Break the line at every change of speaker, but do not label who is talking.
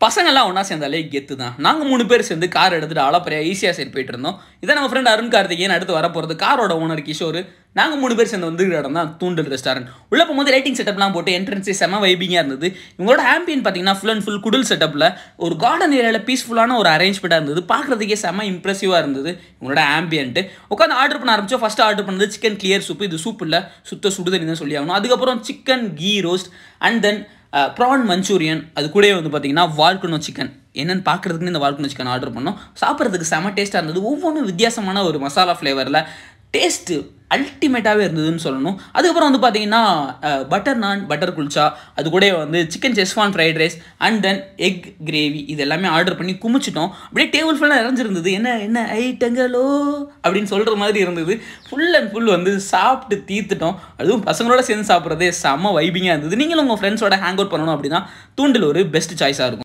பசங்கள்லாம் ஒன்றா சேர்ந்தாலே கெத்து தான் நாங்கள் மூணு பேர் சேர்ந்து கார் எடுத்துட்டு அளப்பறையா ஈஸியாக சைடு போயிட்டு இருந்தோம் இதான் நம்ம ஃப்ரெண்ட் அருண் கார்த்திகேயன் அடுத்து வரப்போகிறது காரோட ஓனர் கிஷோர் நாங்கள் மூணு பேர் சேர்ந்து வந்து இடம் தான் தூண்டல் ரெஸ்டாரண்ட் உள்ள போகும்போது லைட்டிங் செட்டப்லாம் போட்டு என்ட்ரன்ஸே செம வைபிங்காக இருந்தது இவங்களோட ஆம்பியன் பார்த்தீங்கன்னா ஃபுல் அண்ட் ஃபுல் குடில் செட்டப்பில் ஒரு கார்டன் ஏரியாவில் பீஸ்ஃபுல்லான ஒரு அரேஞ்ச்மெண்ட்டாக இருந்தது பார்க்குறதுக்கே செம இம்ப்ரெசிவாக இருந்தது இவங்களோட ஆம்பியன்ட்டு உட்காந்து ஆர்டர் பண்ண ஆரம்பிச்சோம் ஃபஸ்ட்டு ஆர்டர் பண்ணது சிக்கன் கிளியர் சூப் இது சூப் இல்லை சுத்த சுடுதண்ணி தான் சொல்லி ஆகணும் அதுக்கப்புறம் chicken ghee roast and then prawn Manchurian அது கூடவே வந்து பார்த்தீங்கன்னா வால்குனோ சிக்கன் என்னென்னு பார்க்குறதுக்குன்னு இந்த வால்குனோ சிக்கன் ஆர்டர் பண்ணோம் சாப்பிட்றதுக்கு செம டேஸ்ட்டாக இருந்தது ஒவ்வொன்றும் வித்தியாசமான ஒரு மசாலா ஃப்ளேவரில் டேஸ்ட்டு அல்டிமேட்டாகவே இருந்ததுன்னு சொல்லணும் அதுக்கப்புறம் வந்து பார்த்தீங்கன்னா பட்டர் நான் பட்டர் குல்ச்சா அது கூட வந்து chicken schezwan fried rice and then egg gravy இது எல்லாமே ஆர்டர் பண்ணி குமிச்சிட்டோம் அப்படியே டேபிள் ஃபுல்லாக நிறைஞ்சிருந்தது என்ன என்ன ஐட்டங்களோ அப்படின்னு சொல்கிற மாதிரி இருந்தது ஃபுல் அண்ட் ஃபுல் வந்து சாப்பிட்டு தீர்த்துட்டோம் அதுவும் பசங்களோட சேர்ந்து சாப்பிட்றதே செம்ம வைபிங்காக இருந்தது நீங்களும் உங்கள் ஃப்ரெண்ட்ஸோட ஹேங் அவுட் பண்ணணும் அப்படின்னா தூண்டில் ஒரு பெஸ்ட் சாய்ஸாக இருக்கும்